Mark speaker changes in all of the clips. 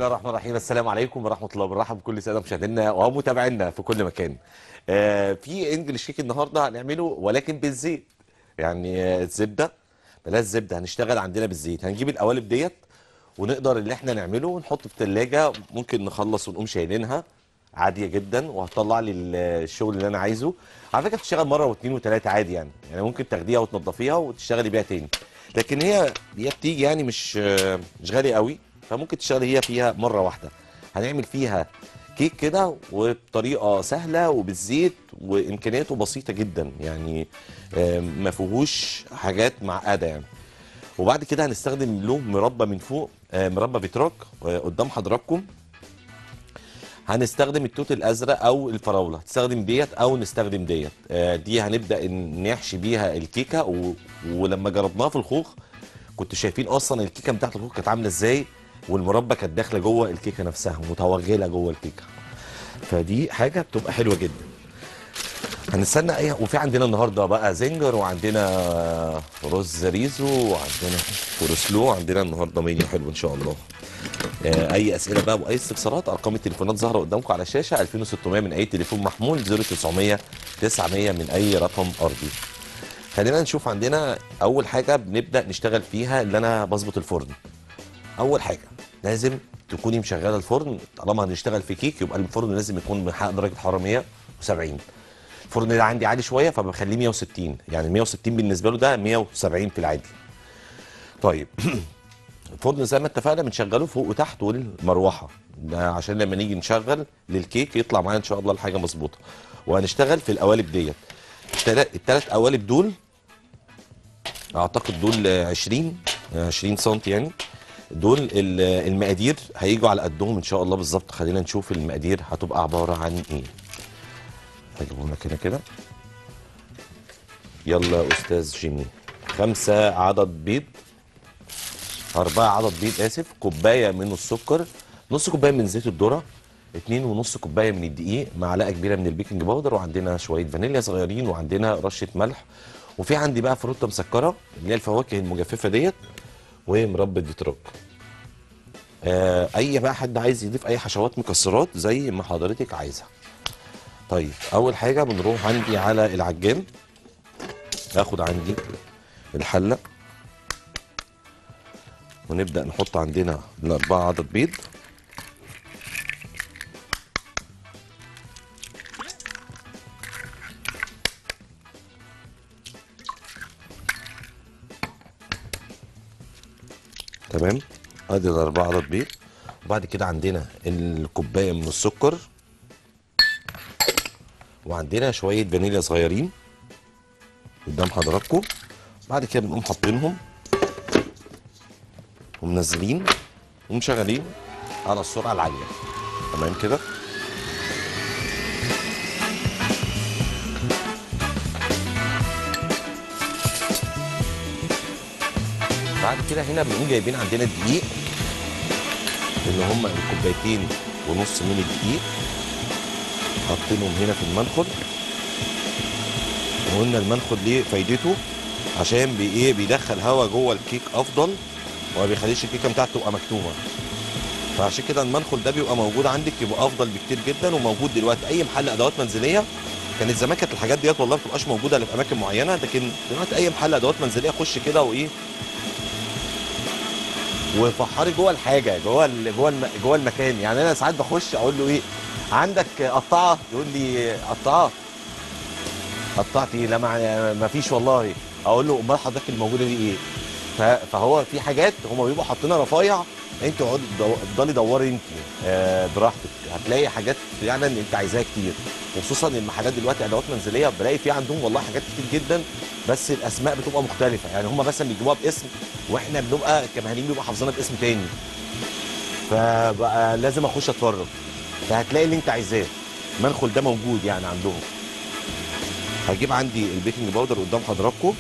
Speaker 1: الله الرحمن الرحيم السلام عليكم ورحمه الله وبركاته بكل الساده مشاهدينا ومتابعينا في كل مكان آه في انجلش كيك النهارده هنعمله ولكن بالزيت يعني آه، الزبده بلاش زبده هنشتغل عندنا بالزيت هنجيب القوالب ديت ونقدر اللي احنا نعمله ونحطه في الثلاجه ممكن نخلص ونقوم شايلينها عاديه جدا وهتطلع لي الشغل اللي انا عايزه على فكره بتشتغل مره واثنين وثلاثه عادي يعني يعني ممكن تاخديها وتنضفيها وتشتغلي بيها تاني لكن هي هي بتيجي يعني مش آه، مش غاليه قوي فممكن تشتغلي هي فيها مره واحده هنعمل فيها كيك كده وبطريقه سهله وبالزيت وامكانياته بسيطه جدا يعني آه، ما فيهوش حاجات معقده يعني وبعد كده هنستخدم له مربى من فوق آه، مربى فيتراك آه، قدام حضراتكم هنستخدم التوت الازرق او الفراوله تستخدم ديت او نستخدم ديت آه، دي هنبدا ن- نحشي بيها الكيكه و... ولما جربناها في الخوخ كنتوا شايفين اصلا الكيكه بتاعت الخوخ كانت عامله ازاي والمربى كانت داخله جوه الكيكه نفسها متوغله جوه الكيكه فدي حاجه بتبقى حلوه جدا هنستنى ايه وفي عندنا النهارده بقى زنجر وعندنا رز ريزو وعندنا كورسلو عندنا النهارده منيو حلو ان شاء الله آه، اي اسئله بقى واي استفسارات ارقام التليفونات ظاهره قدامكم على الشاشه 2600 من اي تليفون محمول 0900 900 من اي رقم ارضي خلينا نشوف عندنا اول حاجه بنبدا نشتغل فيها اللي انا بظبط الفرن اول حاجه لازم تكوني مشغله الفرن طالما هنشتغل في كيك يبقى الفرن لازم يكون محقق درجه حراره 170 الفرن ده عندي عالي شويه فبخليه 160 يعني 160 بالنسبه له ده 170 في العادي طيب الفرن زي ما اتفقنا بنشغله فوق وتحت والمروحه ده عشان لما نيجي نشغل للكيك يطلع معانا ان شاء الله الحاجه مظبوطه وهنشتغل في القوالب ديت الثلاث قوالب دول اعتقد دول آه، 20 آه، 20 سم يعني دول ال- المقادير هيجوا على قدهم ان شاء الله بالظبط خلينا نشوف المقادير هتبقى عباره عن ايه هجيبهم لك هنا كده يلا يا استاذ جيمي خمسة عدد بيض أربعة عدد بيض آسف كوباية من السكر نص كوباية من زيت الذرة اتنين ونص كوباية من الدقيق معلقة كبيرة من البيكنج باودر وعندنا شوية فانيليا صغيرين وعندنا رشة ملح وفي عندي بقى فروتة مسكرة اللي هي الفواكه المجففة ديت ومربى فيتراك آه اي بقى حد عايز يضيف اي حشوات مكسرات زي ما حضرتك عايزها طيب اول حاجه بنروح عندي على العجان اخد عندي الحله ونبدا نحط عندنا الاربعه عدد بيض تمام ادي الاربعه عدد بيض وبعد كده عندنا الكوبايه من السكر وعندنا شويه فانيليا صغيرين قدام حضراتكم بعد كده بنقوم حاطينهم ومنزلين ومشغلين على السرعه العاليه تمام كده بعد كده هنا بنقوم جايبين عندنا الدقيق اللي هم الكوبايتين ونص من الدقيق حاطينهم هنا في المنخل وقلنا المنخل ليه فايدته عشان بي ايه بيدخل هواء جوه الكيك افضل وما بيخليش الكيكه بتاعته تبقى مكتومه فعشان كده المنخل ده بيبقى موجود عندك يبقى افضل بكتير جدا وموجود دلوقتي اي محل ادوات منزليه كانت زمان كانت الحاجات ديت والله ما بتبقاش موجوده الا في اماكن معينه لكن دلوقتي اي محل ادوات منزليه خش كده وايه وفحري جوه الحاجه جوه ال- جوه الم- جوه المكان يعني انا ساعات بخش اقول له ايه عندك قطعه يقول لي قطعه قطعت ايه لا ما ما فيش والله اقول له امال حضرتك الموجوده دي ايه ف- فهو في حاجات هم بيبقوا حاطينها رفايع انت اقعدي دو- افضلي دوري انت آه، براحتك هتلاقي حاجات فعلا انت عايزاها كتير وخصوصا المحلات دلوقتي ادوات منزليه بلاقي في عندهم والله حاجات كتير جدا بس الاسماء بتبقى مختلفه يعني هم مثلا بيجيبوها باسم واحنا بنبقى كمهنيين بيبقى حافظينها باسم تاني فبقى لازم اخش اتفرج فهتلاقي اللي انت عايزاه المنخل ده موجود يعني عندهم هجيب عندي البيكنج باودر قدام حضراتكم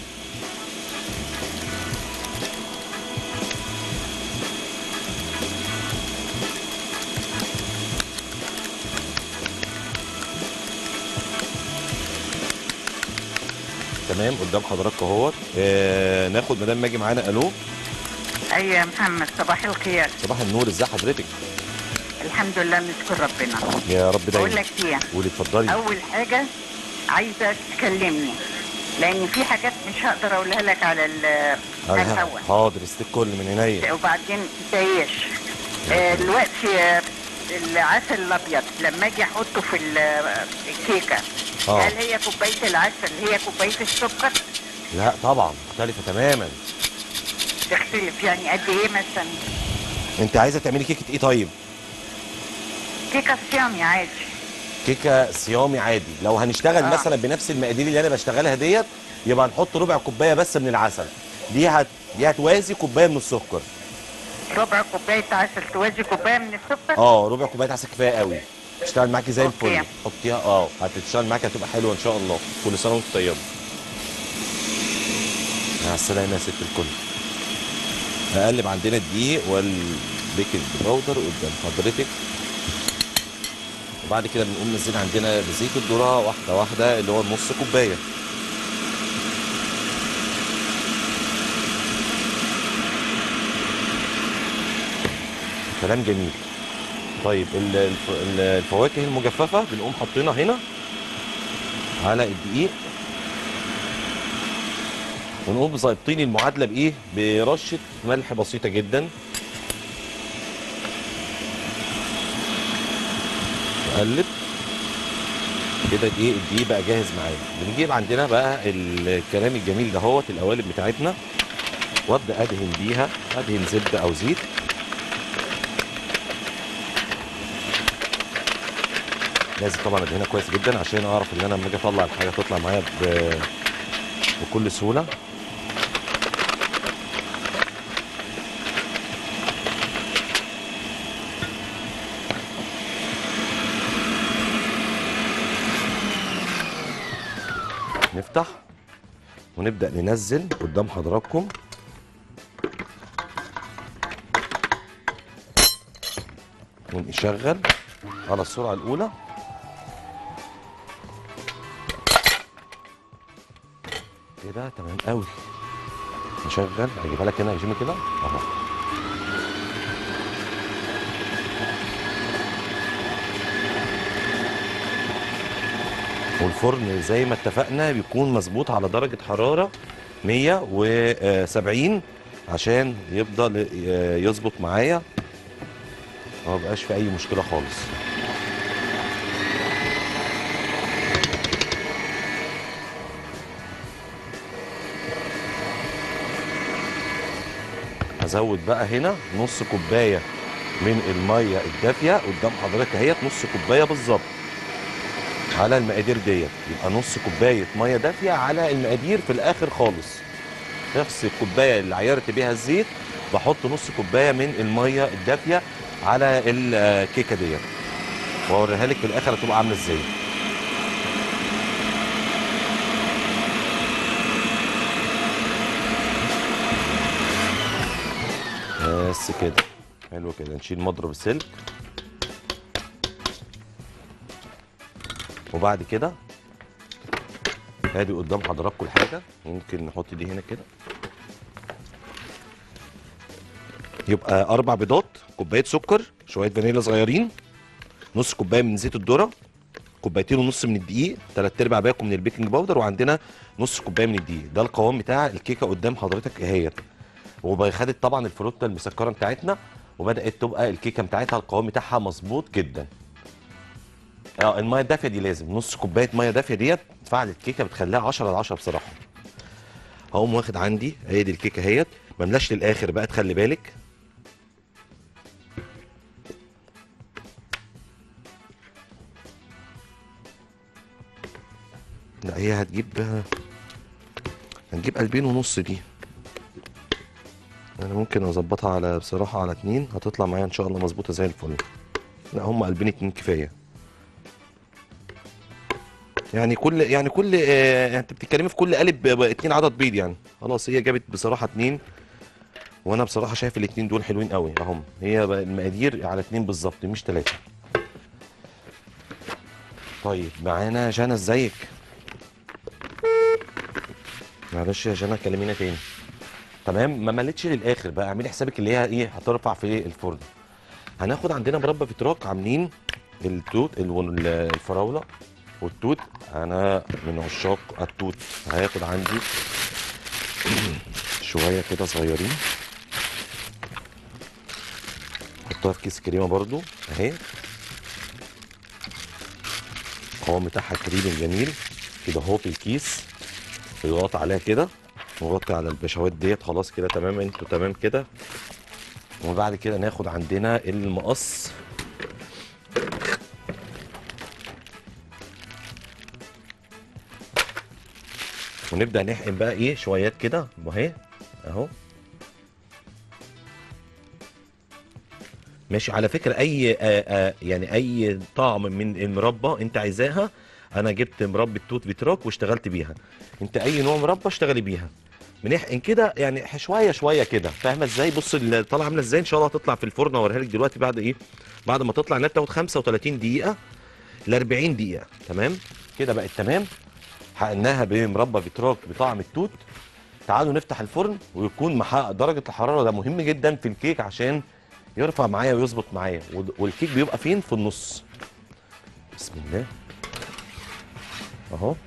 Speaker 1: تمام قدام حضراتكم اهوت آه ناخد مدام ماجي معانا الو
Speaker 2: اي يا محمد صباح الخير
Speaker 1: صباح النور ازي حضرتك
Speaker 2: الحمد لله نشكر ربنا
Speaker 1: يا رب
Speaker 2: بقول
Speaker 1: دايما
Speaker 2: لك ايه
Speaker 1: قولي اتفضلي
Speaker 2: اول حاجه عايزه تكلمني لان في حاجات مش هقدر اقولها لك على ال- على الهوا
Speaker 1: حاضر استيك كل من عينيا
Speaker 2: وبعدين تعيش آه، دلوقتي آه، العسل الابيض لما اجي احطه في ال- الكيكه
Speaker 1: آه.
Speaker 2: هل هي كوبايه العسل هي كوبايه السكر
Speaker 1: لا طبعا مختلفه تماما
Speaker 2: تختلف يعني قد ايه مثلا
Speaker 1: انت عايزه تعملي كيكه ايه طيب
Speaker 2: كيكه صيامي عادي
Speaker 1: كيكه صيامي عادي لو هنشتغل
Speaker 2: آه.
Speaker 1: مثلا بنفس المقادير اللي انا بشتغلها ديت يبقى نحط ربع كوبايه بس من العسل دي هت دي هتوازي كوبايه من السكر
Speaker 2: ربع كوبايه عسل توازي كوبايه من السكر
Speaker 1: اه ربع كوبايه عسل كفايه قوي تشتغل معاكي زي
Speaker 2: أوكي.
Speaker 1: الفل حطيها اه هتشتغل معاكي هتبقى حلوه ان شاء الله كل سنه وانت طيبه مع السلامه يا ست الكل نقلب عندنا الدقيق والبيكنج باودر قدام حضرتك وبعد كده بنقوم ننزل عندنا بزيت الذره واحده واحده اللي هو نص كوبايه كلام جميل طيب ال- الف- ال- الفواكه المجففه بنقوم حاطينها هنا على الدقيق ونقوم ظابطين المعادله بايه برشه ملح بسيطه جدا نقلب كده ايه الدقيق بقى جاهز معانا بنجيب عندنا بقى الكلام الجميل دهوت القوالب بتاعتنا وابدا ادهن بيها ادهن زبده او زيت لازم طبعا ادهنها كويس جدا عشان اعرف ان انا لما اجي اطلع الحاجه تطلع معايا ب- بكل سهوله نفتح ونبدا ننزل قدام حضراتكم ونشغل على السرعه الاولى كده تمام قوي نشغل اجيبها لك هنا يا جيمي كده اهو والفرن زي ما اتفقنا بيكون مظبوط على درجة حرارة 170 عشان يفضل آه، يظبط معايا ما بقاش في اي مشكلة خالص هزود بقى هنا نص كوبايه من الميه الدافيه قدام حضرتك اهيت نص كوبايه بالظبط على المقادير ديت يبقى نص كوبايه ميه دافيه على المقادير في الاخر خالص نفس الكوبايه اللي عيرت بيها الزيت بحط نص كوبايه من الميه الدافيه على الكيكه ديت واوريها لك في الاخر هتبقى عامله ازاي بس كده حلو كده نشيل مضرب السلك وبعد كده ادي قدام حضراتكم الحاجه ممكن نحط دي هنا كده يبقى اربع بيضات كوبايه سكر شويه فانيليا صغيرين نص كوبايه من زيت الذره كوبايتين ونص من الدقيق تلات ارباع باكو من البيكنج باودر وعندنا نص كوبايه من الدقيق ده القوام بتاع الكيكه قدام حضرتك اهيت وخدت طبعا الفروته المسكره بتاعتنا وبدات تبقى الكيكه بتاعتها القوام بتاعها مظبوط جدا اه الميه الدافيه دي لازم نص كوبايه ميه دافيه ديت تفعل الكيكه بتخليها 10 على 10 بصراحه هقوم واخد عندي هي دي الكيكه اهيت مملاش للاخر بقى تخلي بالك لا هي هتجيب هتجيب قلبين ونص دي انا ممكن اظبطها على بصراحه على اتنين هتطلع معايا ان شاء الله مظبوطه زي الفل لا هم قلبين اتنين كفايه يعني كل يعني كل آه انت بتتكلمي في كل قالب ب- اتنين عدد بيض يعني خلاص هي جابت بصراحه اتنين وانا بصراحه شايف الاتنين دول حلوين قوي اهم هي بقى المقادير على اتنين بالظبط مش تلاته طيب معانا جانا ازيك معلش يا جانا كلمينا تاني تمام ما ملتش للاخر بقى اعملي حسابك اللي هي ايه هترفع في الفرن هناخد عندنا مربى فيتراك عاملين التوت ال- الفراوله والتوت انا من عشاق التوت هاخد عندي شويه كده صغيرين حطها في كيس كريمه برضو اهي القوام بتاعها كريمي جميل كده اهو في الكيس يضغط عليها كده نغطي على البشوات ديت خلاص كده تمام انتوا تمام كده وبعد كده ناخد عندنا المقص ونبدا نحقن بقى ايه شويات كده اهي اهو ماشي على فكره اي آآ آآ يعني اي طعم من المربى انت عايزاها انا جبت مربى توت فيتراك واشتغلت بيها انت اي نوع مربى اشتغلي بيها بنحقن كده يعني شويه شويه كده فاهمه ازاي بص ال- طالعه عامله ازاي ان شاء الله هتطلع في الفرن اوريها لك دلوقتي بعد ايه بعد ما تطلع انها بتاخد 35 دقيقه ل 40 دقيقه تمام كده بقت تمام حقناها بمربى فيتراك بطعم التوت تعالوا نفتح الفرن ويكون محقق درجه الحراره ده مهم جدا في الكيك عشان يرفع معايا ويظبط معايا ود- والكيك بيبقى فين في النص بسم الله اهو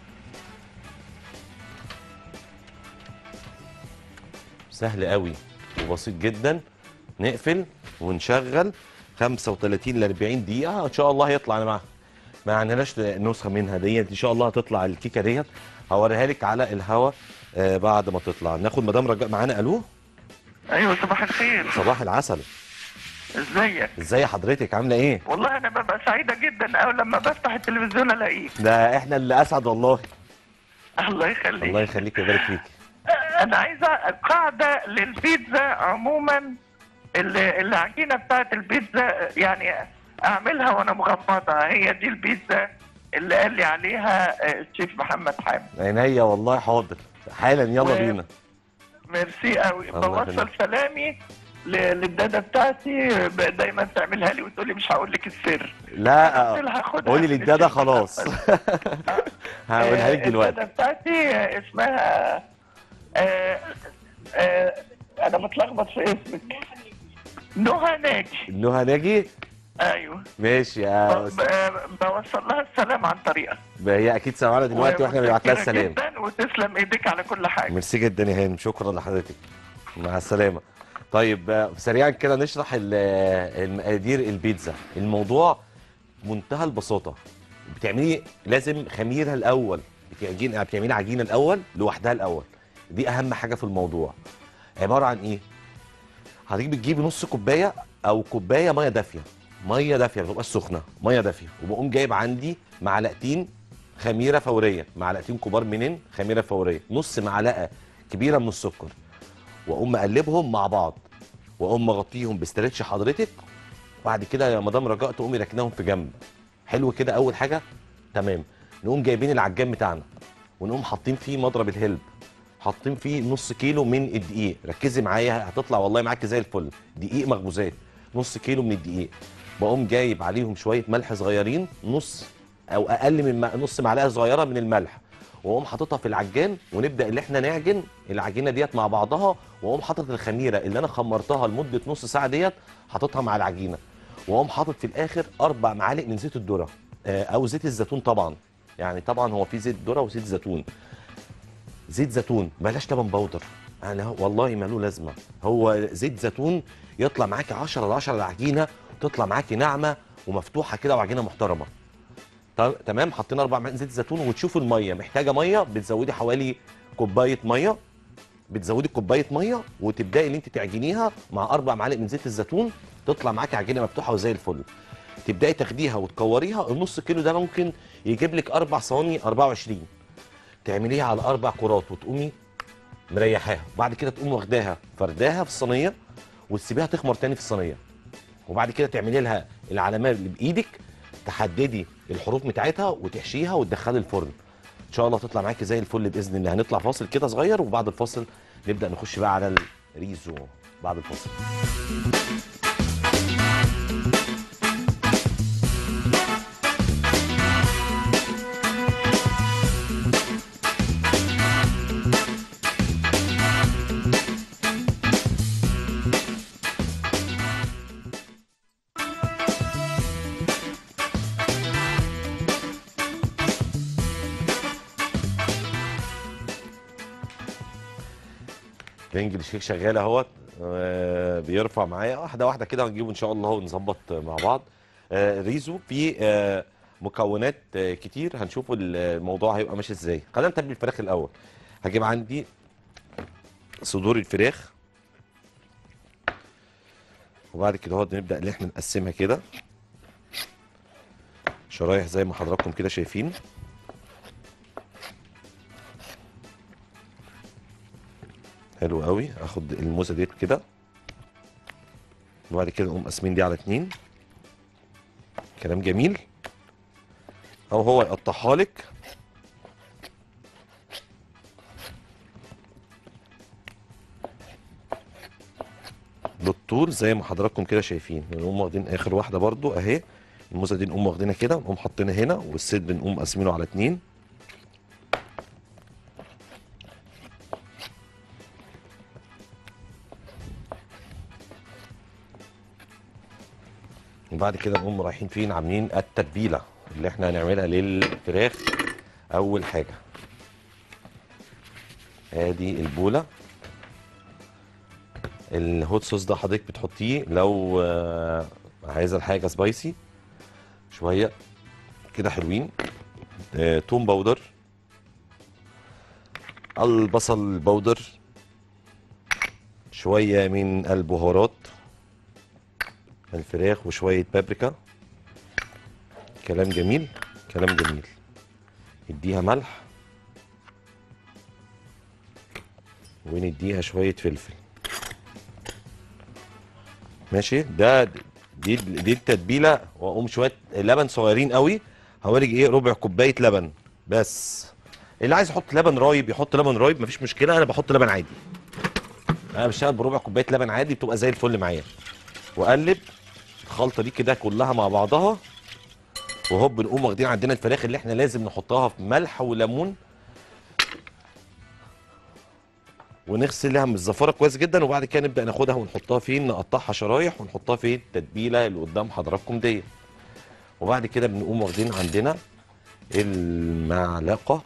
Speaker 1: سهل قوي وبسيط جدا نقفل ونشغل 35 ل 40 دقيقه ان شاء الله هيطلع انا مع ما عندناش نسخه منها ديت ان شاء الله هتطلع الكيكه ديت هوريها لك على الهوا آه بعد ما تطلع ناخد مدام رجاء معانا الو
Speaker 2: ايوه صباح الخير
Speaker 1: صباح العسل
Speaker 2: ازيك
Speaker 1: ازاي حضرتك عامله ايه
Speaker 2: والله انا ببقى سعيده جدا أوي لما بفتح التلفزيون الاقيك
Speaker 1: ده احنا اللي اسعد والله
Speaker 2: الله يخليك
Speaker 1: الله يخليك ويبارك فيك
Speaker 2: انا عايزه قاعده للبيتزا عموما اللي العجينه بتاعت البيتزا يعني اعملها وانا مغمضه هي دي البيتزا اللي قال لي عليها آه، الشيف محمد حامد
Speaker 1: عينيا والله حاضر حالا يلا
Speaker 2: و-
Speaker 1: بينا
Speaker 2: ميرسي قوي
Speaker 1: الله
Speaker 2: بوصل
Speaker 1: يخليك.
Speaker 2: سلامي ل- للداده بتاعتي ب- دايما تعملها لي وتقول لي مش هقول لك السر
Speaker 1: لا
Speaker 2: قلت لها خدها
Speaker 1: قولي
Speaker 2: من
Speaker 1: للداده
Speaker 2: الشيف
Speaker 1: خلاص
Speaker 2: محمد.
Speaker 1: هقولها لك
Speaker 2: آه،
Speaker 1: دلوقتي
Speaker 2: الداده بتاعتي اسمها آه، آه، انا متلخبط في اسمك نهى ناجي
Speaker 1: نهى ناجي
Speaker 2: ايوه
Speaker 1: ماشي يا
Speaker 2: ب- ب- بوصل لها السلام عن طريقك
Speaker 1: هي اكيد سامعانا دلوقتي واحنا بنبعت لها
Speaker 2: ومتشكرة
Speaker 1: السلام
Speaker 2: جدا وتسلم ايديك على كل حاجه
Speaker 1: ميرسي جدا يا هانم شكرا لحضرتك مع السلامه طيب آه، سريعا كده نشرح ال- آه، المقادير البيتزا الموضوع منتهى البساطه بتعملي لازم خميرها الاول بتعجين بتعملي عجينه الاول لوحدها الاول دي اهم حاجه في الموضوع عباره عن ايه حضرتك بتجيبي نص كوبايه او كوبايه ميه دافيه ميه دافيه ما تبقاش سخنه ميه دافيه وبقوم جايب عندي معلقتين خميره فوريه معلقتين كبار منين خميره فوريه نص معلقه كبيره من السكر واقوم مقلبهم مع بعض واقوم مغطيهم باسترتش حضرتك وبعد كده يا مدام رجاء تقومي راكناهم في جنب حلو كده اول حاجه تمام نقوم جايبين العجان بتاعنا ونقوم حاطين فيه مضرب الهلب حاطين فيه نص كيلو من الدقيق ركزي معايا هتطلع والله معاكي زي الفل دقيق مخبوزات نص كيلو من الدقيق بقوم جايب عليهم شويه ملح صغيرين نص او اقل من م- نص معلقه صغيره من الملح واقوم حاططها في العجان ونبدا اللي احنا نعجن العجينه ديت مع بعضها واقوم حاطط الخميره اللي انا خمرتها لمده نص ساعه ديت حاططها مع العجينه واقوم حاطط في الاخر اربع معالق من زيت الذره آه، او زيت الزيتون طبعا يعني طبعا هو في زيت ذره وزيت زيتون زيت زيتون بلاش لبن بودر انا هو- والله ما له لازمه هو زيت زيتون يطلع معاكي 10 ل 10 العجينه تطلع معاكي ناعمه ومفتوحه كده وعجينه محترمه ط- تمام حطينا اربع معالق زيت زيتون وتشوفوا الميه محتاجه ميه بتزودي حوالي كوبايه ميه بتزودي كوبايه ميه وتبداي ان انت تعجنيها مع اربع معالق من زيت الزيتون تطلع معاكي عجينه مفتوحه وزي الفل تبداي تاخديها وتكوريها النص كيلو ده ممكن يجيب لك اربع صواني 24 تعمليها على اربع كرات وتقومي مريحاها وبعد كده تقومي واخداها فرداها في الصينيه وتسيبيها تخمر تاني في الصينيه وبعد كده تعملي لها العلامات اللي بايدك تحددي الحروف بتاعتها وتحشيها وتدخلي الفرن ان شاء الله تطلع معاكي زي الفل باذن الله هنطلع فاصل كده صغير وبعد الفاصل نبدا نخش بقى على الريزو بعد الفاصل رنج الشيك شغال اهوت آه، بيرفع معايا واحده واحده كده هنجيبه ان شاء الله ونظبط مع بعض آه، ريزو في آه، مكونات آه، كتير هنشوفوا الموضوع هيبقى ماشي ازاي خلينا نتبل الفراخ الاول هجيب عندي صدور الفراخ وبعد كده هو نبدا ان احنا نقسمها كده شرايح زي ما حضراتكم كده شايفين حلو قوي اخد الموزه ديت كده وبعد كده نقوم قاسمين دي على اتنين كلام جميل او هو يقطعها لك بالطول زي ما حضراتكم كده شايفين نقوم واخدين اخر واحده برضو اهي الموزه دي نقوم واخدينها كده ونقوم حاطينها هنا والصدر نقوم قاسمينه على اتنين وبعد كده نقوم رايحين فين عاملين التتبيله اللي احنا هنعملها للفراخ اول حاجه ادي البوله الهوت صوص ده حضرتك بتحطيه لو آه، عايزه الحاجه سبايسي شويه كده حلوين آه، توم باودر البصل باودر شويه من البهارات الفراخ وشويه بابريكا كلام جميل كلام جميل نديها ملح ونديها شويه فلفل ماشي ده دي دي التتبيله واقوم شويه لبن صغيرين قوي هوريك ايه ربع كوبايه لبن بس اللي عايز يحط لبن رايب يحط لبن رايب مفيش مشكله انا بحط لبن عادي انا بشتغل بربع كوبايه لبن عادي بتبقى زي الفل معايا واقلب الخلطه دي كده كلها مع بعضها وهوب نقوم واخدين عندنا الفراخ اللي احنا لازم نحطها في ملح وليمون ونغسلها من الزفاره كويس جدا وبعد كده نبدا ناخدها ونحطها فين نقطعها شرايح ونحطها في التتبيله اللي قدام حضراتكم ديت وبعد كده بنقوم واخدين عندنا المعلقه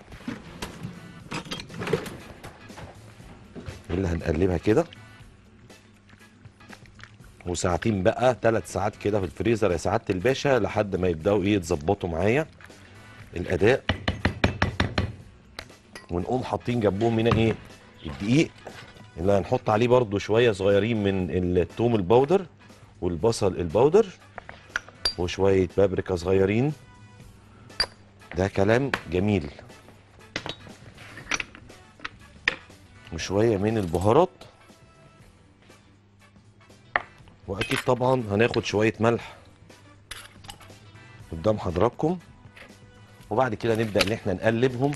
Speaker 1: اللي هنقلبها كده وساعتين بقى ثلاث ساعات كده في الفريزر يا سعاده الباشا لحد ما يبداوا ايه يتظبطوا معايا الاداء ونقوم حاطين جنبهم هنا ايه الدقيق اللي هنحط عليه برضو شويه صغيرين من الثوم البودر والبصل البودر وشويه بابريكا صغيرين ده كلام جميل وشويه من البهارات واكيد طبعا هناخد شويه ملح قدام حضراتكم وبعد كده نبدا ان احنا نقلبهم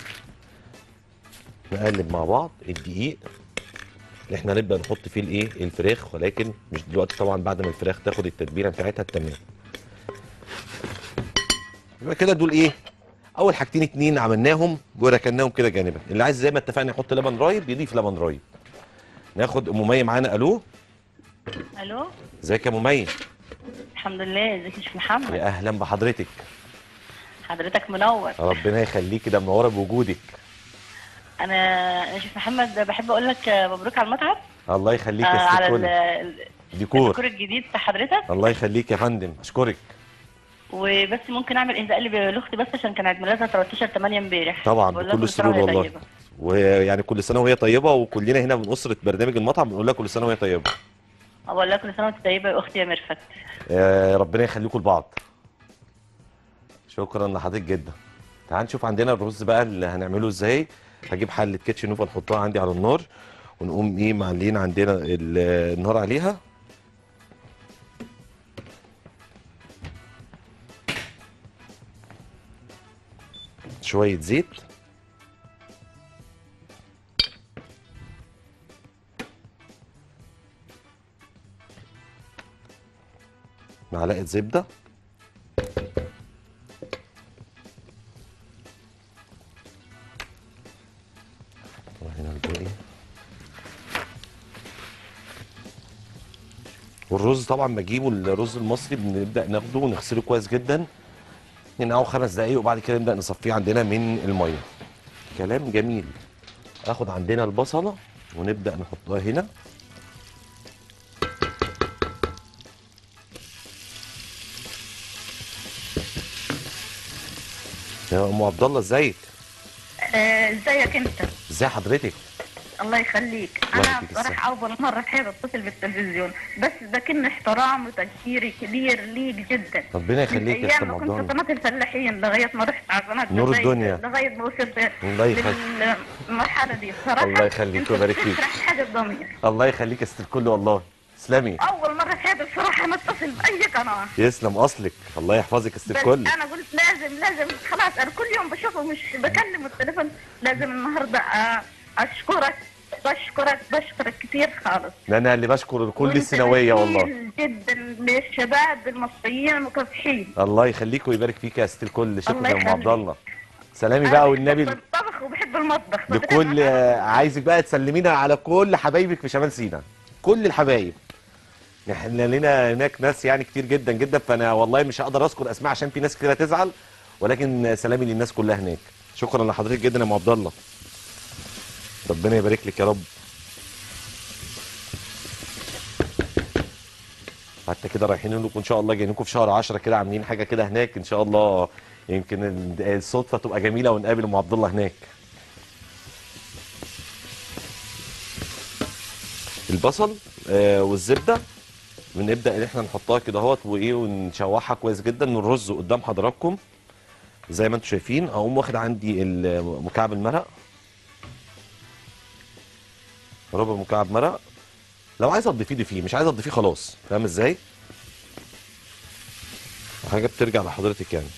Speaker 1: نقلب مع بعض الدقيق اللي احنا هنبدا نحط فيه الايه الفراخ ولكن مش دلوقتي طبعا بعد ما الفراخ تاخد التتبيله بتاعتها التمام يبقى كده دول ايه اول حاجتين اتنين عملناهم وركناهم كده جانبا اللي عايز زي ما اتفقنا يحط لبن رايب يضيف لبن رايب ناخد ام مي معانا الو
Speaker 3: الو
Speaker 1: ازيك يا ام مي
Speaker 3: الحمد لله ازيك يا شيخ محمد
Speaker 1: يا اهلا بحضرتك
Speaker 3: حضرتك منور
Speaker 1: ربنا يخليكي ده منوره بوجودك
Speaker 3: انا يا شيخ محمد بحب اقول لك مبروك على المتعب
Speaker 1: الله يخليك
Speaker 3: آه
Speaker 1: يا
Speaker 3: على
Speaker 1: ست
Speaker 3: ال-
Speaker 1: كل
Speaker 3: ال-
Speaker 1: ديكور
Speaker 3: الديكور الجديد بتاع حضرتك
Speaker 1: الله يخليك يا فندم اشكرك
Speaker 3: وبس ممكن اعمل اهداء لي لاختي بس عشان كان عيد ميلادها 13 8 امبارح
Speaker 1: طبعا
Speaker 3: بقول لها
Speaker 1: بكل
Speaker 3: كل سنة
Speaker 1: السرور
Speaker 3: وهي
Speaker 1: والله
Speaker 3: طيبة.
Speaker 1: ويعني كل سنه وهي طيبه وكلنا هنا من اسره برنامج المطعم بنقول لها كل سنه وهي طيبه
Speaker 3: بقول لها كل سنه وانت طيبه يا اختي يا ميرفت
Speaker 1: آه، ربنا يخليكم لبعض شكرا لحضرتك جدا تعال نشوف عندنا الرز بقى اللي هنعمله ازاي هجيب حله كيتشن نوفا نحطها عندي على النار ونقوم ايه معلين عندنا ال- النار عليها شويه زيت معلقه زبده وهنا الباقي والرز طبعا بجيبه الرز المصري بنبدا ناخده ونغسله كويس جدا ننقعه خمس دقايق وبعد كده نبدا نصفيه عندنا من الميه كلام جميل اخد عندنا البصله ونبدا نحطها هنا يا ام عبد الله ازيك
Speaker 3: آه، ازيك انت
Speaker 1: ازي حضرتك
Speaker 3: الله يخليك
Speaker 1: الله
Speaker 3: انا
Speaker 1: يديك
Speaker 3: بصراحه اول مره في حياتي اتصل بالتلفزيون بس ده كان احترام وتقديري كبير ليك جدا
Speaker 1: ربنا يخليك يا
Speaker 3: من
Speaker 1: استاذ
Speaker 3: ايام ما
Speaker 1: عبد
Speaker 3: كنت
Speaker 1: الله
Speaker 3: قناه الفلاحين لغايه ما رحت على قناه
Speaker 1: نور
Speaker 3: الزايد،
Speaker 1: الدنيا.
Speaker 3: لغايه ما وصلت
Speaker 1: الله يخليك.
Speaker 3: للمرحله دي بصراحه
Speaker 1: الله يخليك
Speaker 3: انت
Speaker 1: ويبارك فيك.
Speaker 3: بتفرح حاجه الضمير
Speaker 1: الله يخليك يا ست الكل والله تسلمي
Speaker 3: اول مره في حياتي بصراحه ما اتصل باي قناه
Speaker 1: يسلم اصلك الله يحفظك يا ست
Speaker 3: بس
Speaker 1: الكل
Speaker 3: انا قلت لازم لازم خلاص انا كل يوم بشوفه مش بكلم التليفون لازم النهارده آه، اشكرك بشكرك بشكرك كثير خالص
Speaker 1: ده انا اللي بشكر كل
Speaker 3: وانت
Speaker 1: السنويه والله
Speaker 3: جميل جدا للشباب المصريين المكافحين
Speaker 1: الله يخليك ويبارك فيك يا ست الكل شكرا
Speaker 3: الله
Speaker 1: يا ام عبد
Speaker 3: يخليك.
Speaker 1: الله سلامي
Speaker 3: أنا
Speaker 1: بقى
Speaker 3: بحب
Speaker 1: والنبي
Speaker 3: الطبخ وبحب المطبخ
Speaker 1: لكل آه، عايزك بقى تسلمينا على كل حبايبك في شمال سيناء كل الحبايب احنا لنا هناك ناس يعني كتير جدا جدا فانا والله مش هقدر اذكر اسماء عشان في ناس كتير هتزعل ولكن سلامي للناس كلها هناك شكرا لحضرتك جدا يا ام عبد الله ربنا يبارك لك يا رب حتى كده رايحين لكم ان شاء الله جايين لكم في شهر 10 كده عاملين حاجه كده هناك ان شاء الله يمكن ال- الصدفه تبقى جميله ونقابل ام عبد الله هناك البصل آه والزبده بنبدا ان احنا نحطها كده اهوت وايه ونشوحها كويس جدا الرز قدام حضراتكم زي ما انتم شايفين اقوم واخد عندي ال- مكعب المرق ربع مكعب مرق لو عايزه تضيفيه ضيفيه مش عايزه تضيفيه خلاص فاهم ازاي حاجه بترجع لحضرتك يعني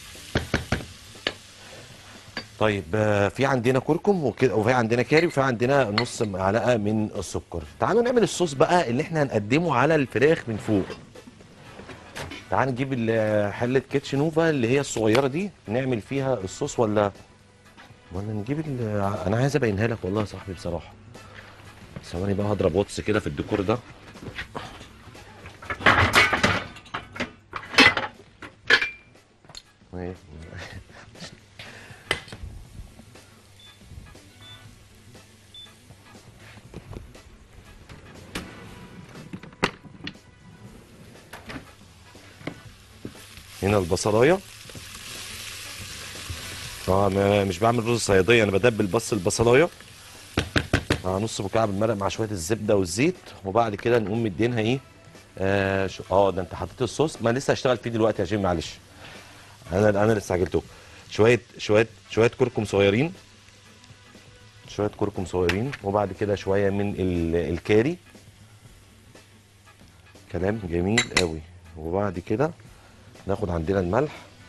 Speaker 1: طيب آه، في عندنا كركم وكده وفي عندنا كاري وفي عندنا نص معلقه من السكر تعالوا نعمل الصوص بقى اللي احنا هنقدمه على الفراخ من فوق تعال نجيب ال- حله كيتش نوفا اللي هي الصغيره دي نعمل فيها الصوص ولا ولا نجيب ال- انا عايز ابينها لك والله يا صاحبي بصراحه ثواني بقى هضرب واتس كده في الديكور ده إيه. هنا البصلايه اه انا مش بعمل رز صياديه انا بدبل بس البصلايه مع نص مكعب المرق مع شويه الزبده والزيت وبعد كده نقوم مدينها ايه اه شو- اه ده انت حطيت الصوص ما لسه هشتغل فيه دلوقتي يا جيم معلش انا انا اللي استعجلته شويه شويه شويه كركم صغيرين شويه كركم صغيرين وبعد كده شويه من ال- الكاري كلام جميل قوي وبعد كده ناخد عندنا الملح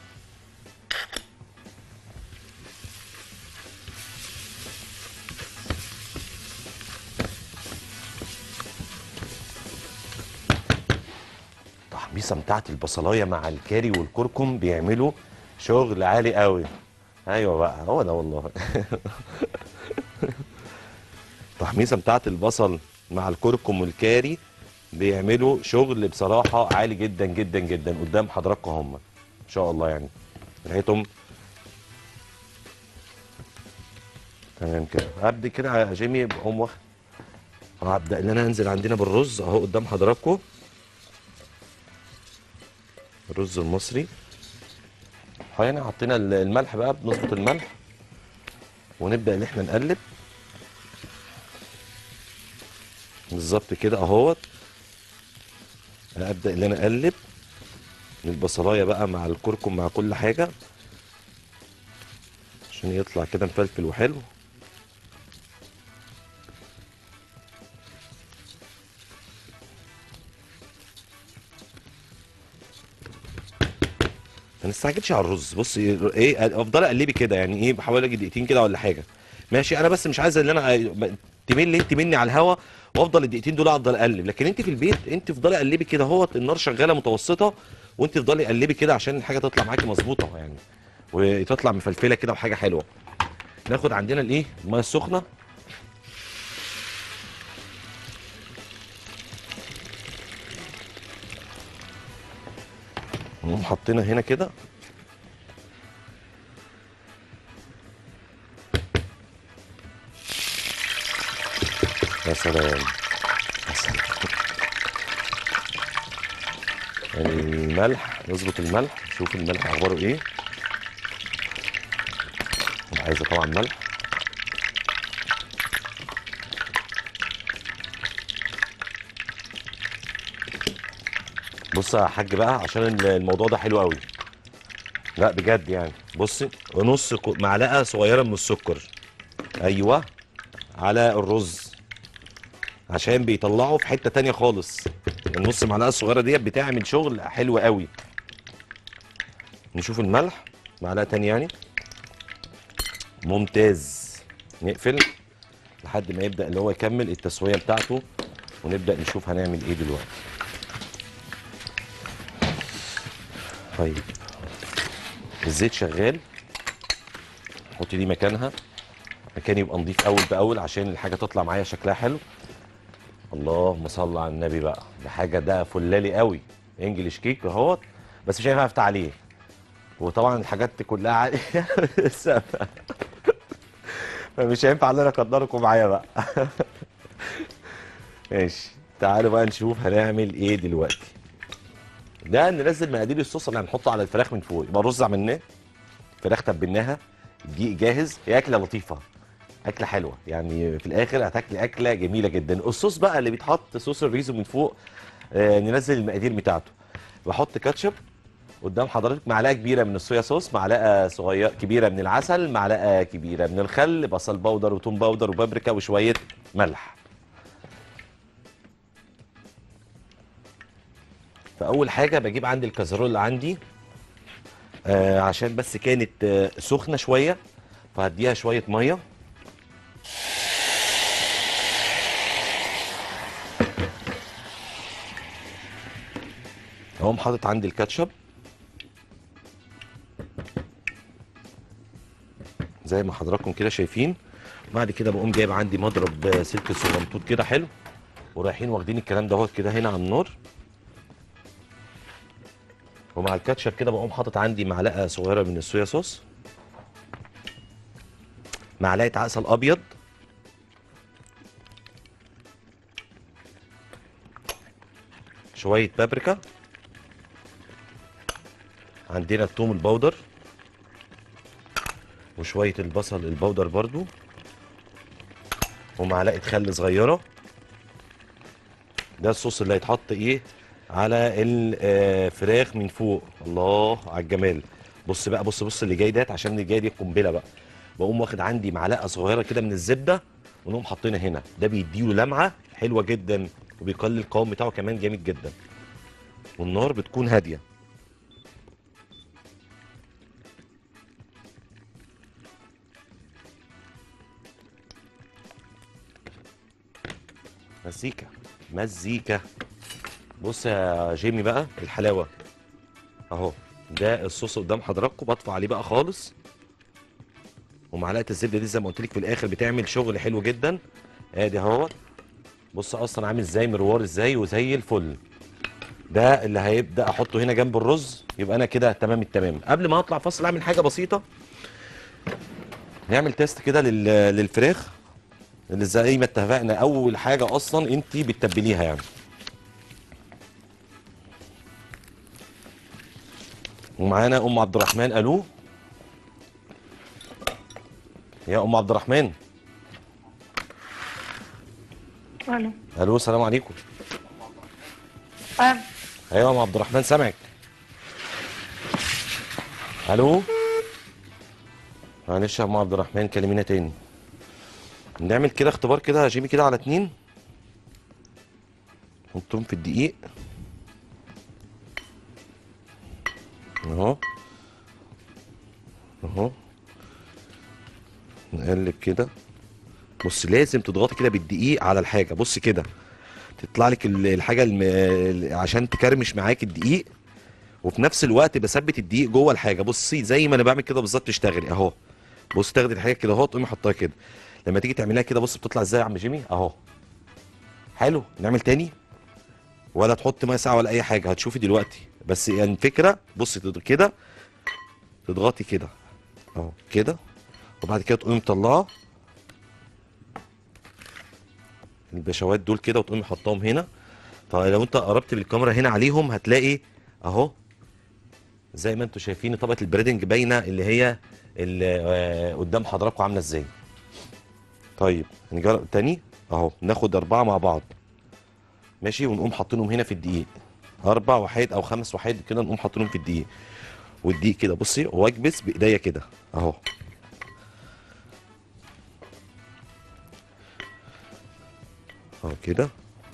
Speaker 1: التحميصه بتاعت البصلايه مع الكاري والكركم بيعملوا شغل عالي قوي ايوه بقى هو ده والله التحميصه بتاعت البصل مع الكركم والكاري بيعملوا شغل بصراحه عالي جدا جدا جدا قدام حضراتكم هم ان شاء الله يعني ريحتهم تمام كده هبدا كده يا جيمي بقوم واخد هبدا ان انا انزل عندنا بالرز اهو قدام حضراتكم الرز المصري هنا حطينا ال- الملح بقى بنظبط الملح ونبدا ان احنا نقلب بالظبط كده اهوت أنا ابدا ان انا اقلب البصلايه بقى مع الكركم مع كل حاجه عشان يطلع كده مفلفل وحلو ما نستعجلش على الرز بص ايه افضل اقلبي كده يعني ايه بحاول اجي دقيقتين كده ولا حاجه ماشي انا بس مش عايز ان انا تمل انت مني على الهوا وافضل الدقيقتين دول افضل اقلب لكن انت في البيت انت افضلي قلبي كده اهوت النار شغاله متوسطه وانت افضلي قلبي كده عشان الحاجه تطلع معاكي مظبوطه يعني وتطلع مفلفله كده وحاجه حلوه ناخد عندنا الايه الميه السخنه نقوم حاطينها هنا كده يا سلام يا سلام الملح نظبط الملح نشوف الملح اخباره ايه عايزه طبعا ملح بص يا حاج بقى عشان الموضوع ده حلو قوي لا بجد يعني بصي نص كو- معلقه صغيره من السكر ايوه على الرز عشان بيطلعوا في حته تانية خالص النص معلقه الصغيره ديت بتعمل شغل حلو قوي نشوف الملح معلقه تانية يعني ممتاز نقفل لحد ما يبدا اللي هو يكمل التسويه بتاعته ونبدا نشوف هنعمل ايه دلوقتي طيب الزيت شغال حط دي مكانها مكان يبقى نضيف اول باول عشان الحاجه تطلع معايا شكلها حلو اللهم صل على النبي بقى ده حاجه ده فلالي قوي انجلش كيك اهوت بس مش هينفع افتح عليه وطبعا الحاجات دي كلها عاليه السقف. فمش هينفع ان انا اقدركم معايا بقى ماشي تعالوا بقى نشوف هنعمل ايه دلوقتي ده ننزل مقادير الصوص اللي هنحطه على الفراخ من فوق يبقى الرز عملناه فراخ تبلناها الدقيق جاهز هي اكله لطيفه اكله حلوه يعني في الاخر هتاكلي اكله جميله جدا الصوص بقى اللي بيتحط صوص الريزو من فوق آه ننزل المقادير بتاعته بحط كاتشب قدام حضرتك معلقه كبيره من الصويا صوص معلقه صغيره كبيره من العسل معلقه كبيره من الخل بصل بودر وتوم بودر وبابريكا وشويه ملح فاول حاجه بجيب عندي الكازرول اللي عندي آه عشان بس كانت آه سخنه شويه فهديها شويه ميه اقوم حاطط عندي الكاتشب زي ما حضراتكم كده شايفين بعد كده بقوم جايب عندي مضرب آه، سلك صغنطوط كده حلو ورايحين واخدين الكلام دوت كده هنا على النار ومع الكاتشب كده بقوم حاطط عندي معلقه صغيره من الصويا صوص معلقه عسل ابيض شويه بابريكا عندنا الثوم البودر وشويه البصل البودر برضو ومعلقه خل صغيره ده الصوص اللي هيتحط ايه على الفراخ من فوق الله على الجمال بص بقى بص بص اللي جاي ديت عشان اللي جاي دي قنبله بقى بقوم واخد عندي معلقه صغيره كده من الزبده ونقوم حاطينها هنا ده بيديله لمعه حلوه جدا وبيقلل القوام بتاعه كمان جامد جدا والنار بتكون هاديه مزيكا مزيكا بص يا جيمي بقى الحلاوه اهو ده الصوص قدام حضراتكم بطفى عليه بقى خالص ومعلقه الزبده دي زي ما قلت لك في الاخر بتعمل شغل حلو جدا ادي اهو بص اصلا عامل ازاي مروار ازاي وزي الفل ده اللي هيبدا احطه هنا جنب الرز يبقى انا كده تمام التمام قبل ما اطلع فاصل اعمل حاجه بسيطه نعمل تيست كده لل- للفراخ اللي زي ما اتفقنا اول حاجه اصلا انت بتتبليها يعني ومعانا ام عبد الرحمن الو يا ام عبد الرحمن
Speaker 3: الو
Speaker 1: الو السلام عليكم
Speaker 3: آه.
Speaker 1: ايوه يا ام عبد الرحمن سامعك الو معلش يا ام عبد الرحمن كلمينا تاني نعمل كده اختبار كده يا جيمي كده على اتنين نحطهم في الدقيق اهو اهو نقلب كده بص لازم تضغطي كده بالدقيق على الحاجه بص كده تطلع لك ال- الحاجه الم... ال- عشان تكرمش معاك الدقيق وفي نفس الوقت بثبت الدقيق جوه الحاجه بصي زي ما انا بعمل كده بالظبط تشتغلي اهو بص تاخدي الحاجه كده اهو تقومي حطها كده لما تيجي تعمليها كده بص بتطلع ازاي يا عم جيمي اهو حلو نعمل تاني ولا تحط ميه ساقعه ولا اي حاجه هتشوفي دلوقتي بس يعني الفكره بصي تض- كده تضغطي كده اهو كده وبعد كده تقومي مطلعه البشوات دول كده وتقومي حطاهم هنا فلو انت قربت بالكاميرا هنا عليهم هتلاقي اهو زي ما انتم شايفين طبقه البريدنج باينه اللي هي اللي آه، قدام حضراتكم عامله ازاي طيب نجرب تاني اهو ناخد اربعه مع بعض ماشي ونقوم حاطينهم هنا في الدقيق اربع وحيد او خمس وحيد كده نقوم حاطينهم في الدقيق والدقيق كده بصي واكبس بايديا كده اهو اهو كده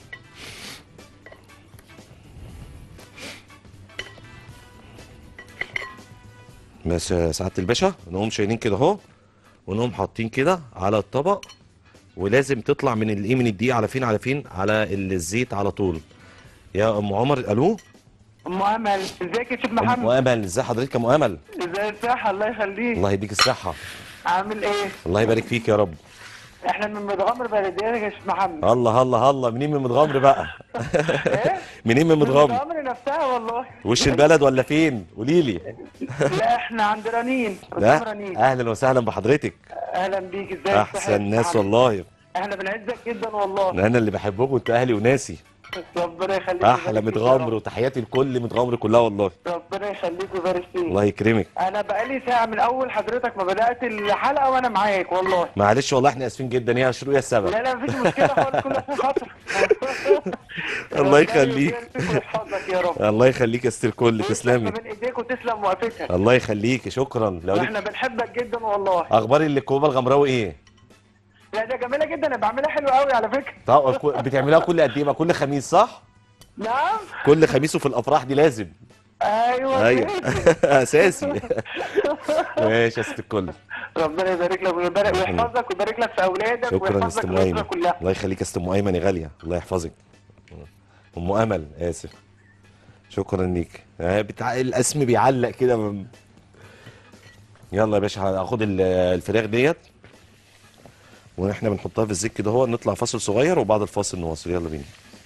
Speaker 1: بس يا سعاده الباشا نقوم شايلين كده اهو ونقوم حاطين كده على الطبق ولازم تطلع من الايه من الدقيق على فين على فين على الزيت على طول يا ام عمر الو
Speaker 4: ام امل ازيك يا شيخ
Speaker 1: ام
Speaker 4: محمد
Speaker 1: امل ازي حضرتك يا ام امل
Speaker 4: ازاي الصحه الله يخليك
Speaker 1: الله يديك الصحه
Speaker 4: عامل ايه
Speaker 1: الله يبارك فيك يا رب
Speaker 4: احنا من متغمر بلدياتك يا شيخ محمد
Speaker 1: الله الله الله منين من متغمر بقى منين من متغمر
Speaker 4: متغمر نفسها والله
Speaker 1: وش البلد ولا فين قولي لي
Speaker 4: لا احنا عند رنين قدام
Speaker 1: لا
Speaker 4: رنين
Speaker 1: اهلا وسهلا بحضرتك
Speaker 4: اهلا بيك ازاي الصحة يا
Speaker 1: احسن
Speaker 4: شيخ
Speaker 1: ناس
Speaker 4: محمد؟
Speaker 1: والله
Speaker 4: احنا بنعزك جدا والله
Speaker 1: انا اللي بحبكم انتوا اهلي وناسي
Speaker 4: ربنا يخليك
Speaker 1: احلى
Speaker 4: ويبارك فيك يا
Speaker 1: متغمر
Speaker 4: رب.
Speaker 1: وتحياتي لكل متغمر كلها والله
Speaker 4: ربنا يخليك ويبارك فيك
Speaker 1: الله يكرمك
Speaker 4: انا بقالي ساعه من اول حضرتك ما بدات الحلقه وانا معاك والله
Speaker 1: معلش والله احنا اسفين جدا يا شروق يا السبب
Speaker 4: لا لا مفيش مشكله خالص كل عشان خاطر
Speaker 1: الله يخليك.
Speaker 4: ربنا يبارك فيك ويحفظك يا رب
Speaker 1: الله يخليك يا ستر الكل
Speaker 4: تسلم
Speaker 1: تسلمي
Speaker 4: من ايديك وتسلم وقفتك
Speaker 1: الله يخليك شكرا لو
Speaker 4: واحنا
Speaker 1: ليك
Speaker 4: بنحبك جدا والله
Speaker 1: اخبار اللي الكوبا الغمراوي ايه
Speaker 4: لا ده جميله جدا انا بعملها حلوه قوي على فكره
Speaker 1: طب كو- بتعملوها كل قد ايه بقى؟ كل خميس صح
Speaker 4: نعم
Speaker 1: كل خميس وفي الافراح دي لازم
Speaker 4: ايوه
Speaker 1: ايوه
Speaker 4: كده.
Speaker 1: اساسي ماشي يا ست الكل
Speaker 4: ربنا يبارك لك ويبارك ويحفظك ويبارك لك في اولادك
Speaker 1: شكرا يا
Speaker 4: ويحفظك
Speaker 1: ست ام
Speaker 4: الاسره
Speaker 1: ايمن
Speaker 4: كلها
Speaker 1: الله يخليك يا ست ام ايمن يا غاليه الله يحفظك ام امل اسف شكرا ليك آه، بتاع الاسم بيعلق كده من- يلا يا باشا هاخد ال- الفراخ ديت واحنا بنحطها في الزيت كده اهو نطلع فاصل صغير وبعد الفاصل نواصل يلا بينا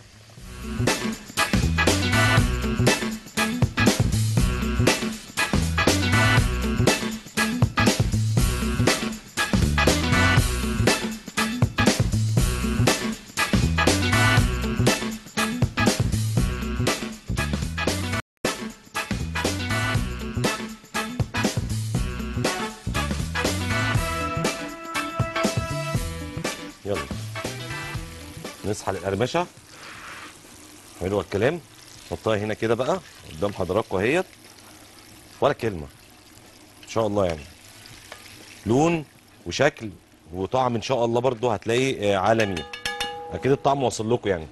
Speaker 1: يلا نسحل القرمشه حلو الكلام نحطها هنا كده بقى قدام حضراتكم اهيت ولا كلمه ان شاء الله يعني لون وشكل وطعم ان شاء الله برضو هتلاقي آه، عالمي اكيد الطعم واصل لكم يعني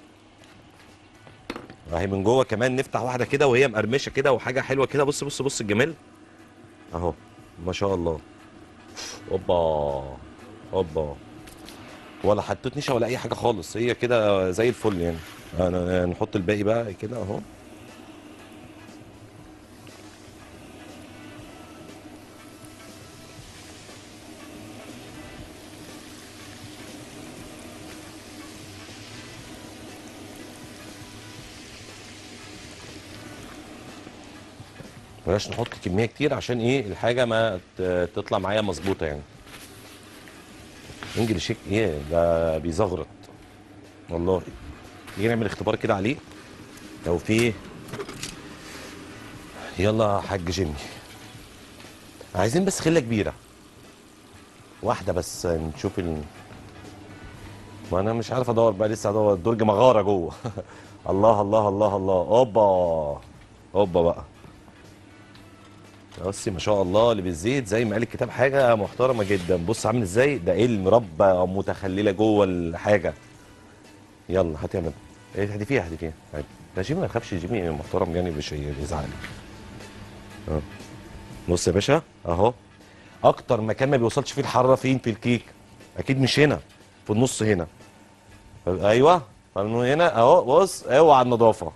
Speaker 1: اهي من جوه كمان نفتح واحده كده وهي مقرمشه كده وحاجه حلوه كده بص بص بص الجمال اهو ما شاء الله اوبا اوبا ولا حطيت نشا ولا اي حاجه خالص هي كده زي الفل يعني انا نحط الباقي بقى كده اهو بلاش نحط كميه كتير عشان ايه الحاجه ما ت- تطلع معايا مظبوطه يعني انجل شيك ايه ده بيزغرط والله نيجي نعمل اختبار كده عليه لو في يلا يا حاج جيمي عايزين بس خله كبيره واحده بس نشوف ال... ما انا مش عارف ادور بقى لسه ادور درج مغاره جوه الله الله الله الله اوبا اوبا بقى بصي ما شاء الله اللي بالزيت زي ما قال الكتاب حاجه محترمه جدا بص عامل ازاي ده ايه المربى متخلله جوه الحاجه يلا هات يا مدى ايه احذفيها احذفيها عادي ده جيمي ما يخافش جيمي محترم يعني مش هيزعل اه بص يا باشا اهو اكتر مكان ما بيوصلش فيه الحراره فين في الكيك اكيد مش هنا في النص هنا ايوه من هنا اهو بص اوعى النظافه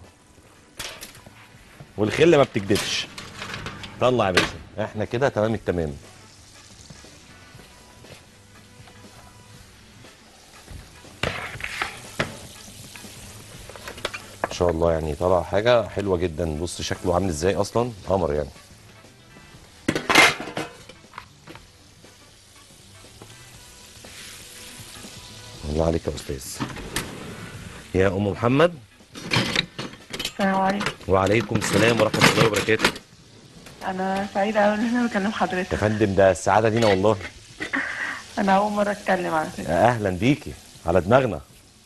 Speaker 1: والخله ما بتكدبش طلع يا باشا احنا كده تمام التمام ان شاء الله يعني طلع حاجه حلوه جدا بص شكله عامل ازاي اصلا قمر يعني الله عليك يا استاذ يا ام محمد
Speaker 5: السلام عليكم
Speaker 1: وعليكم السلام ورحمه الله وبركاته
Speaker 5: انا سعيده قوي ان انا بكلم
Speaker 1: يا
Speaker 5: حضرتك
Speaker 1: فندم ده السعاده لينا والله
Speaker 5: انا اول مره اتكلم على فكره
Speaker 1: اهلا بيكي على دماغنا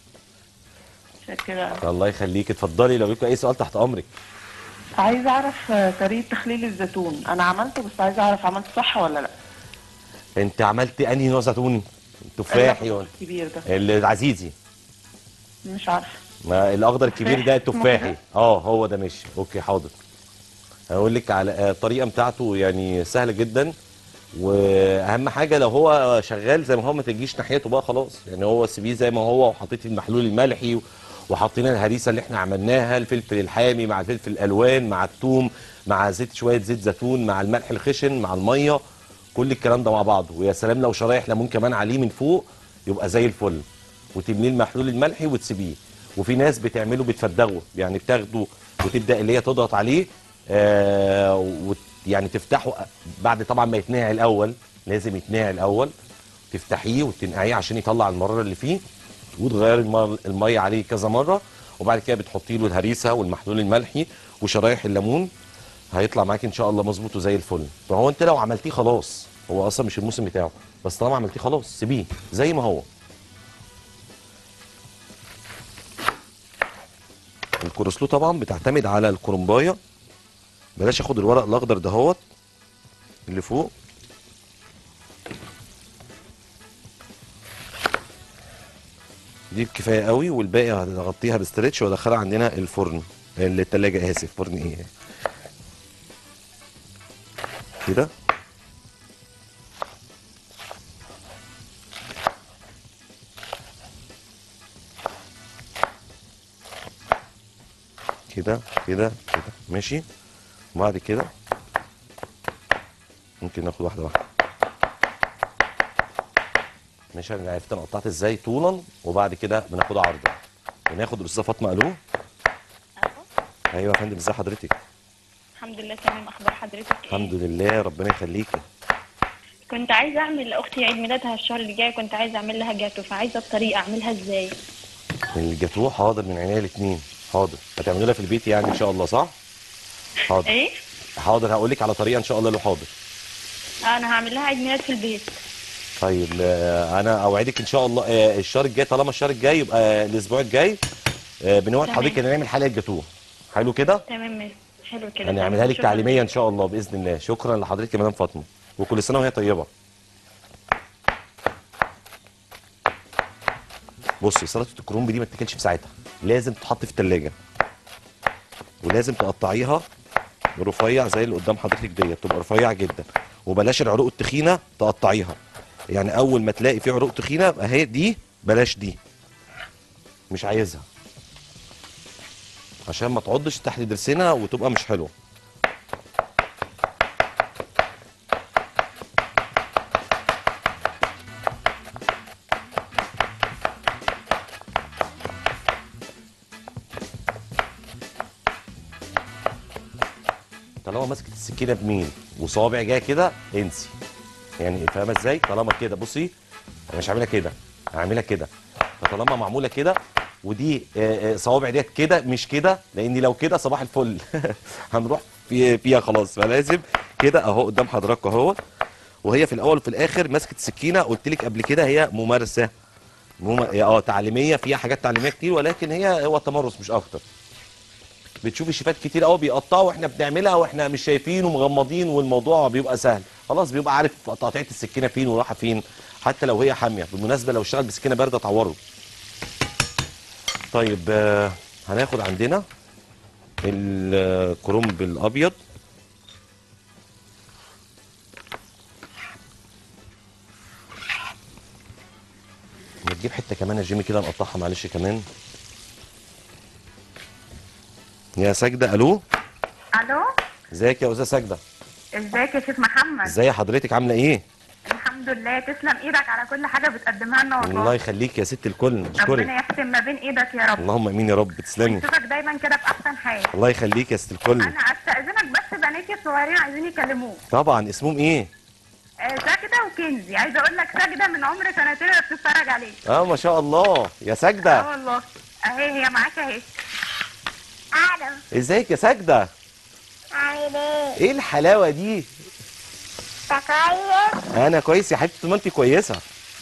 Speaker 5: شكرا
Speaker 1: الله يخليك اتفضلي لو ليكوا اي سؤال تحت امرك
Speaker 5: عايزه اعرف آه، طريقه تخليل الزيتون انا عملته بس عايزه اعرف عملت صح ولا لا
Speaker 1: انت عملت انهي نوع زيتون تفاحي ولا
Speaker 5: الكبير ده
Speaker 1: العزيزي
Speaker 5: مش عارفه
Speaker 1: ما الاخضر الكبير ده
Speaker 5: تفاح.
Speaker 1: التفاحي
Speaker 5: ممكن.
Speaker 1: اه هو ده ماشي اوكي حاضر هقول لك على آه، الطريقه بتاعته يعني سهله جدا واهم حاجه لو هو شغال زي ما هو ما تجيش ناحيته بقى خلاص يعني هو سيبيه زي ما هو وحطيتي المحلول الملحي وحطينا الهريسه اللي احنا عملناها الفلفل الحامي مع الفلفل الالوان مع الثوم مع زيت شويه زيت زيتون مع الملح الخشن مع الميه كل الكلام ده مع بعضه ويا سلام لو شرايح ليمون كمان عليه من فوق يبقى زي الفل وتمليه المحلول الملحي وتسيبيه وفي ناس بتعمله بتفدغه يعني بتاخده وتبدا اللي هي تضغط عليه آه وت يعني تفتحه بعد طبعا ما يتنقع الاول لازم يتنقع الاول تفتحيه وتنقعيه عشان يطلع المراره اللي فيه وتغيري المر- الميه عليه كذا مره وبعد كده بتحطي له الهريسه والمحلول الملحي وشرايح الليمون هيطلع معاكي ان شاء الله مظبوط وزي الفل فهو انت لو عملتيه خلاص هو اصلا مش الموسم بتاعه بس طالما عملتيه خلاص سيبيه زي ما هو الكورسلو طبعا بتعتمد على الكرنبايه بلاش اخد الورق الاخضر دهوت اللي فوق دي كفايه قوي والباقي هنغطيها بستريتش وادخلها عندنا الفرن التلاجة اسف فرن ايه كده كده كده كده ماشي وبعد كده ممكن ناخد واحده واحده ماشي انا عرفت انا قطعت ازاي طولا وبعد كده بناخدها عرضا وناخد الاستاذه فاطمه الو ايوه يا فندم ازي حضرتك
Speaker 6: الحمد لله تمام اخبار حضرتك ايه
Speaker 1: الحمد لله ربنا يخليكي
Speaker 6: كنت عايزه اعمل لاختي عيد ميلادها الشهر اللي جاي كنت عايزه اعمل لها جاتو فعايزه الطريقه اعملها ازاي
Speaker 1: الجاتوه حاضر من عينيا الاثنين حاضر هتعملوا لها في البيت يعني ان شاء الله صح حاضر
Speaker 6: ايه
Speaker 1: حاضر هقول لك على طريقه ان شاء الله لو حاضر
Speaker 6: انا هعمل لها عيد ميلاد في البيت
Speaker 1: طيب آه، انا اوعدك ان شاء الله آه، الشهر الجاي طالما الشهر الجاي يبقى الاسبوع الجاي آه، بنوعد
Speaker 6: تمام.
Speaker 1: حضرتك ان نعمل حلقه جاتوه حلو كده
Speaker 6: تمام ماشي. حلو كده
Speaker 1: هنعملها لك
Speaker 6: شكراً.
Speaker 1: تعليميه ان شاء الله باذن الله شكرا لحضرتك يا مدام فاطمه وكل سنه وهي طيبه بصي سلطه الكرنب دي ما تاكلش في ساعتها لازم تتحط في الثلاجه ولازم تقطعيها رفيع زي اللي قدام حضرتك ديت تبقى رفيع جدا وبلاش العروق التخينه تقطعيها يعني اول ما تلاقي في عروق تخينه اهي دي بلاش دي مش عايزها عشان ما تعضش تحت ضرسنا وتبقى مش حلوه طالما ماسكه السكينه بميل وصوابع جايه كده انسي يعني فاهمه ازاي طالما كده بصي انا مش هعملها كده هعملها كده فطالما معموله كده ودي آه، آه، صوابع ديت كده مش كده لان لو كده صباح الفل هنروح في فيها خلاص فلازم كده اهو قدام حضراتكم اهو وهي في الاول وفي الاخر ماسكه السكينه قلت لك قبل كده هي ممارسه مم... اه تعليميه فيها حاجات تعليميه كتير ولكن هي هو تمرس مش اكتر بتشوفي شيفات كتير قوي بيقطعوا واحنا بنعملها واحنا مش شايفين ومغمضين والموضوع بيبقى سهل خلاص بيبقى عارف تقطيعه السكينه فين وراحه فين حتى لو هي حاميه بالمناسبه لو اشتغل بسكينه بارده تعوره طيب آه، هناخد عندنا الكرنب الابيض نجيب حته كمان يا جيمي كده نقطعها معلش كمان يا ساجده الو
Speaker 3: الو
Speaker 1: ازيك يا استاذه ساجده
Speaker 3: ازيك يا شيخ محمد
Speaker 1: ازاي حضرتك عامله ايه
Speaker 3: الحمد لله تسلم ايدك على كل حاجه بتقدمها لنا والله
Speaker 1: الله يخليك يا ست الكل
Speaker 3: ربنا
Speaker 1: اشكرك
Speaker 3: يختم ما بين ايدك يا رب
Speaker 1: اللهم امين يا رب تسلمي
Speaker 3: نشوفك دايما كده في احسن حال
Speaker 1: الله يخليك يا ست الكل
Speaker 3: انا استاذنك بس بناتي الصغيرين عايزين يكلموك
Speaker 1: طبعا اسمهم ايه
Speaker 3: آه، ساجده وكنزي عايزه اقول لك ساجده من عمر سنتين وهي بتتفرج عليك
Speaker 1: اه ما شاء الله يا
Speaker 3: اه
Speaker 1: ساجده
Speaker 3: والله اهي هي معاك اهي الو
Speaker 1: ازيك يا ساجده
Speaker 3: عامل ايه؟
Speaker 1: ايه الحلاوه دي
Speaker 3: انت كويس؟
Speaker 1: انا كويس يا حبيبتي طول ما انت كويسه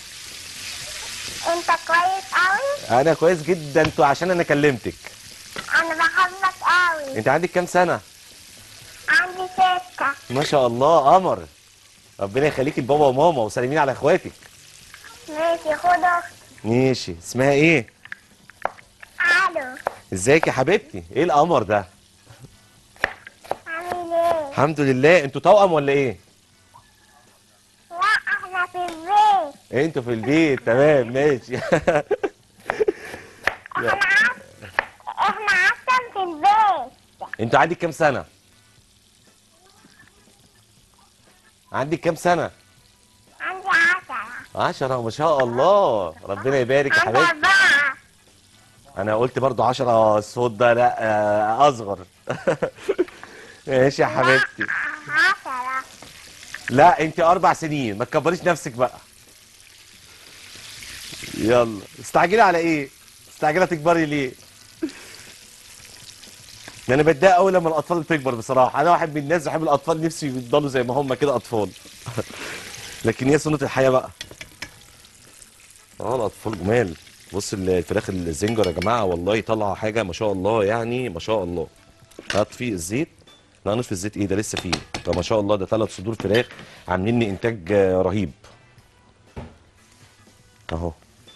Speaker 3: انت كويس قوي؟
Speaker 1: انا كويس جدا انتوا عشان انا كلمتك
Speaker 3: انا بحبك قوي
Speaker 1: انت عندك كام سنه
Speaker 3: عندي ستة
Speaker 1: ما شاء الله قمر ربنا يخليكي لبابا وماما وسلمين على اخواتك
Speaker 3: ماشي خد اختي
Speaker 1: ماشي اسمها ايه
Speaker 3: الو
Speaker 1: ازيك يا حبيبتي ايه القمر ده
Speaker 3: عامل ايه؟
Speaker 1: الحمد لله انتوا توأم ولا ايه
Speaker 3: لا احنا في البيت
Speaker 1: انتوا في البيت تمام ماشي
Speaker 3: احنا عس... احنا عسل في البيت
Speaker 1: انتوا عندك كام سنه عندك كام سنه
Speaker 3: عندي عشرة
Speaker 1: عشرة ما شاء الله ربنا يبارك يا
Speaker 3: عندي
Speaker 1: حبيبتي
Speaker 3: أربعة
Speaker 1: انا قلت برضو عشرة الصوت ده لا آه، اصغر ماشي يا حبيبتي
Speaker 3: عشرة
Speaker 1: لا انت اربع سنين ما تكبريش نفسك بقى يلا استعجلي على ايه استعجلي تكبري ليه ده انا بتضايق قوي لما الاطفال بتكبر بصراحه انا واحد من الناس بحب الاطفال نفسي يفضلوا زي ما هم كده اطفال لكن هي سنه الحياه بقى اه الاطفال جمال بص الفراخ الزنجر يا جماعه والله طالعه حاجه ما شاء الله يعني ما شاء الله هطفي الزيت لا نطفي الزيت ايه ده لسه فيه ده ما شاء الله ده ثلاث صدور فراخ عاملين لي انتاج آه، رهيب اهو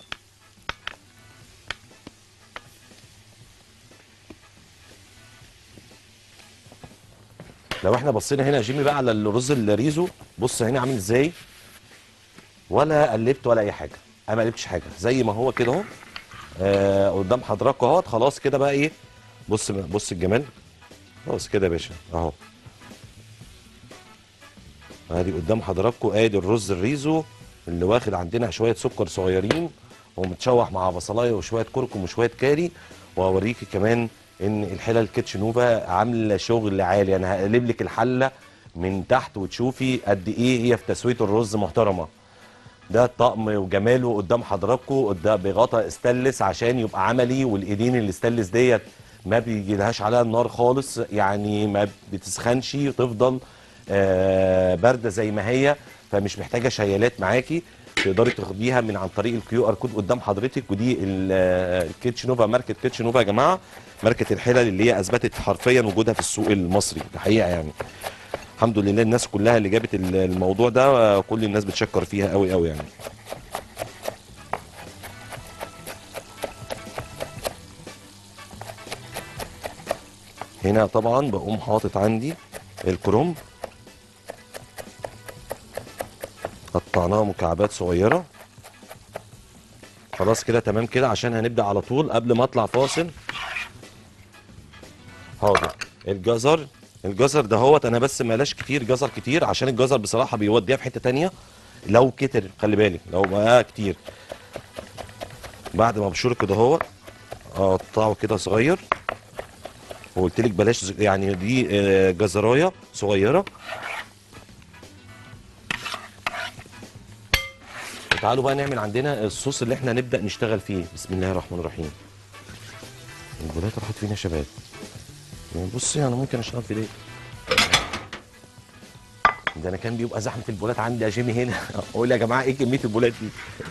Speaker 1: لو احنا بصينا هنا يا جيمي بقى على الرز الريزو بص هنا عامل ازاي ولا قلبت ولا اي حاجه انا ما قلبتش حاجه زي ما هو كده اهو آه قدام حضراتكم اهوت خلاص كده بقى ايه بص بص الجمال خلاص كده يا باشا اهو ادي قدام حضراتكم ادي الرز الريزو اللي واخد عندنا شويه سكر صغيرين ومتشوح مع بصلايه وشويه كركم وشويه كاري واوريكي كمان ان الحله الكيتش نوفا عامله شغل عالي انا هقلب لك الحله من تحت وتشوفي قد ايه هي في تسويه الرز محترمه ده الطقم وجماله قدام حضراتكم قدام بغطا استانلس عشان يبقى عملي والايدين الاستانلس ديت ما بيجيلهاش عليها النار خالص يعني ما بتسخنش وتفضل آه بارده زي ما هي فمش محتاجه شيالات معاكي تقدري تاخديها من عن طريق الكيو ار كود قدام حضرتك ودي ال- آه، الكيتش نوفا ماركه كيتش نوفا يا جماعه ماركه الحلل اللي هي اثبتت حرفيا وجودها في السوق المصري الحقيقه يعني الحمد لله الناس كلها اللي جابت ال- الموضوع ده آه، كل الناس بتشكر فيها قوي قوي يعني هنا طبعا بقوم حاطط عندي الكروم قطعناها مكعبات صغيره خلاص كده تمام كده عشان هنبدا على طول قبل ما اطلع فاصل حاضر الجزر الجزر ده هوت انا بس ملاش كتير جزر كتير عشان الجزر بصراحه بيوديها في حته تانية لو كتر خلي بالك لو بقى كتير بعد ما ابشره كده هوت اقطعه كده صغير وقلت لك بلاش ز- يعني دي آه، جزرايه صغيره تعالوا بقى نعمل عندنا الصوص اللي احنا نبدا نشتغل فيه بسم الله الرحمن الرحيم البولات راحت فين يا شباب يعني بصي انا ممكن اشتغل في دي ده انا كان بيبقى زحمه البولات عندي يا جيمي هنا اقول يا جماعه ايه كميه البولات دي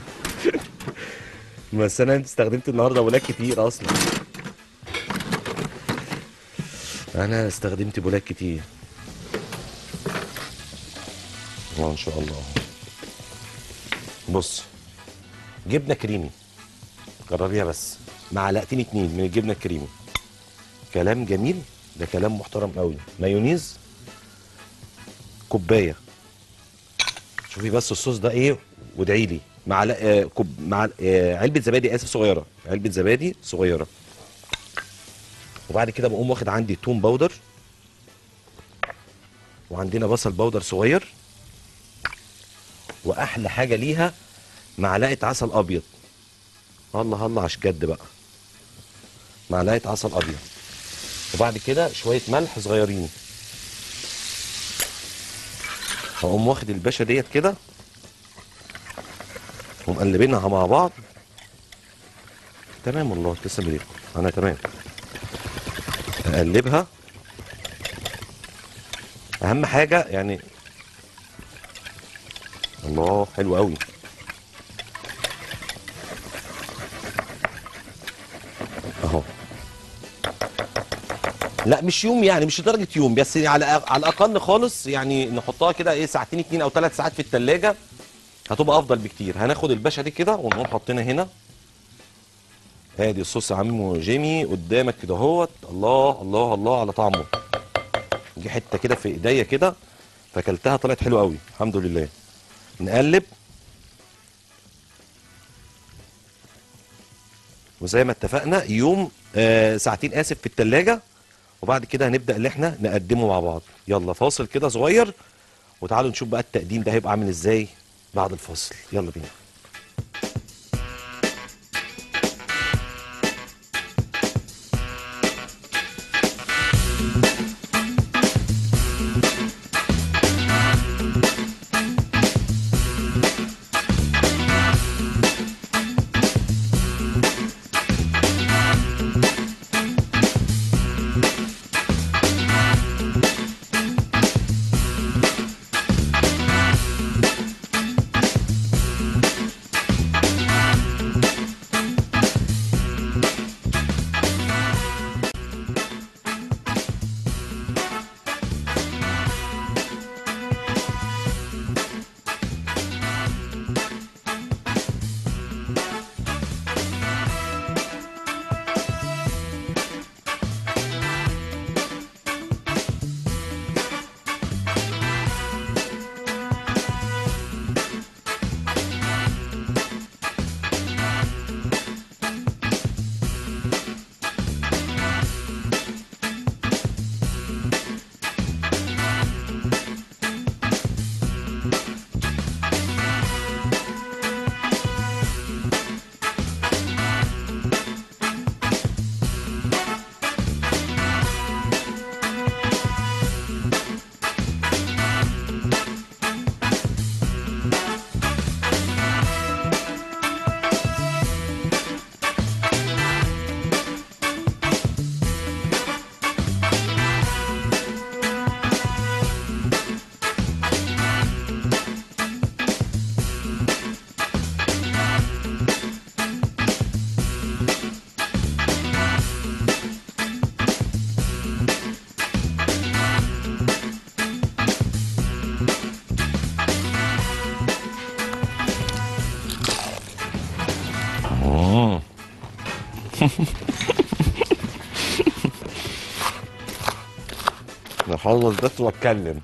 Speaker 1: بس انا استخدمت النهارده بولات كتير اصلا انا استخدمت بولات كتير الله ان شاء الله بص جبنه كريمي جربيها بس معلقتين اتنين من الجبنه الكريمي كلام جميل ده كلام محترم قوي مايونيز كوبايه شوفي بس الصوص ده ايه وادعي لي معلقه آه، كوب مع آه، علبه زبادي اسف صغيره علبه زبادي صغيره وبعد كده بقوم واخد عندي توم باودر وعندنا بصل باودر صغير واحلى حاجه ليها معلقه عسل ابيض الله الله عش جد بقى معلقه عسل ابيض وبعد كده شويه ملح صغيرين هقوم واخد الباشا ديت كده ومقلبينها مع بعض تمام والله تسلم ايديكم انا تمام اقلبها اهم حاجه يعني الله حلو قوي اهو لا مش يوم يعني مش لدرجه يوم بس على على الاقل خالص يعني نحطها كده ايه ساعتين اتنين او ثلاث ساعات في الثلاجه هتبقى افضل بكتير هناخد الباشا دي كده ونقوم حاطينها هنا ادي الصوص يا عم جيمي قدامك كده اهوت الله الله الله على طعمه دي حته كده في ايديا كده فاكلتها طلعت حلوه قوي الحمد لله نقلب وزي ما اتفقنا يوم آه ساعتين اسف في التلاجة وبعد كده هنبدا ان احنا نقدمه مع بعض يلا فاصل كده صغير وتعالوا نشوف بقى التقديم ده هيبقى عامل ازاي بعد الفاصل يلا بينا نخلص بس واتكلم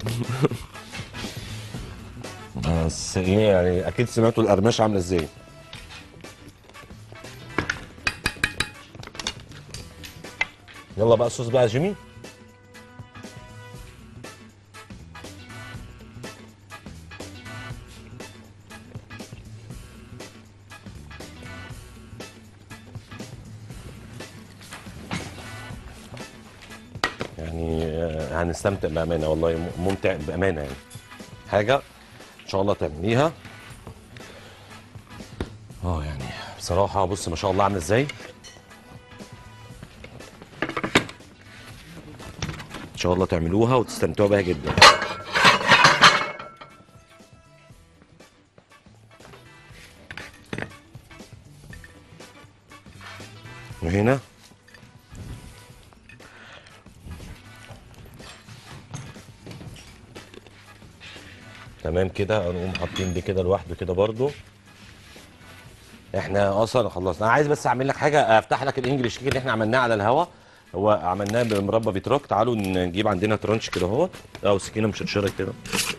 Speaker 1: بس ايه يعني اكيد سمعتوا القرمشه عامله ازاي يلا بقى الصوص بقى يا جيمي يعني آه، هنستمتع بامانه والله م- ممتع بامانه يعني حاجه ان شاء الله تعمليها اه يعني بصراحه بص ما شاء الله عامله ازاي ان شاء الله تعملوها وتستمتعوا بيها جدا وهنا تمام كده هنقوم حاطين دي كده لوحده كده برضو احنا اصلا خلصنا انا عايز بس اعمل لك حاجه افتح لك الانجليش كيك اللي احنا عملناه على الهوا هو عملناه بمربى بيتروك تعالوا نجيب عندنا ترانش كده اهوت او سكينه مشرشره كده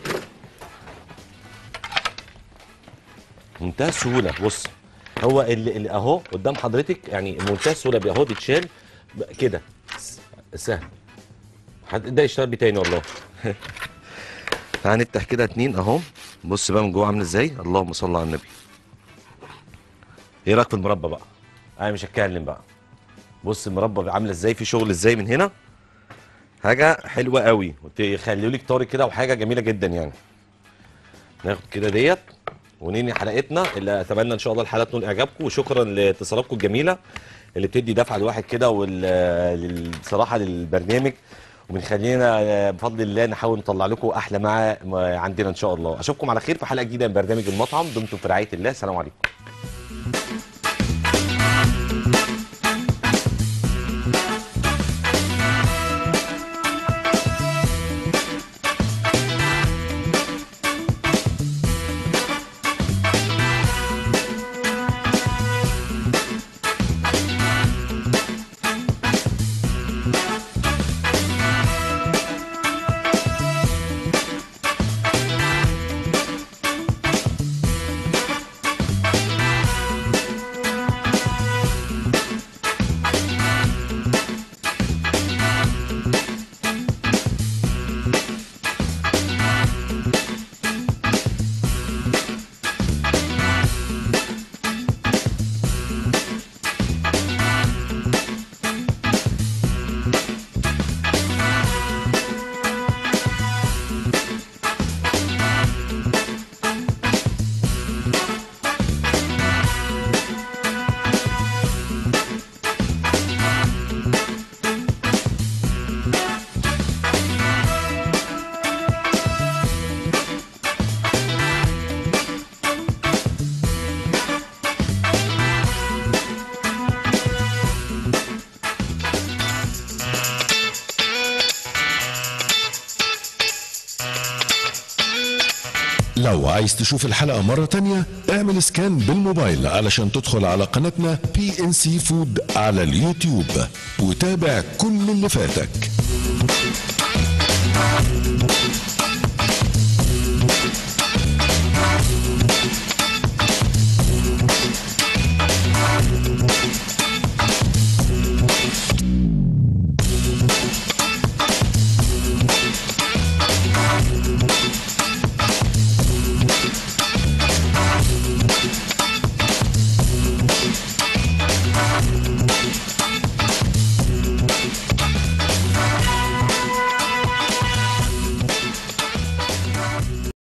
Speaker 1: منتهى السهوله بص هو اللي, اللي اهو قدام حضرتك يعني منتهى السهوله بي- اهو بيتشال ب- كده س- سهل حد ده يشتغل بيه تاني والله هنفتح كده اتنين اهو بص بقى من جوه عامل ازاي اللهم صل على النبي ايه رايك في المربى بقى انا مش هتكلم بقى بص المربى عامله ازاي في شغل ازاي من هنا حاجه حلوه قوي وتخلوا لك طارق كده وحاجه جميله جدا يعني ناخد كده ديت وننهي حلقتنا اللي اتمنى ان شاء الله الحلقه تنول اعجابكم وشكرا لاتصالاتكم الجميله اللي بتدي دفعه لواحد كده والصراحه للبرنامج وبنخلينا آه، بفضل الله نحاول نطلع لكم احلى ما ما عندنا ان شاء الله اشوفكم على خير في حلقه جديده من برنامج المطعم دمتم في رعايه الله السلام عليكم
Speaker 7: لو عايز تشوف الحلقة مرة تانية اعمل سكان بالموبايل علشان تدخل على قناتنا بي ان سي فود على اليوتيوب وتابع كل اللي فاتك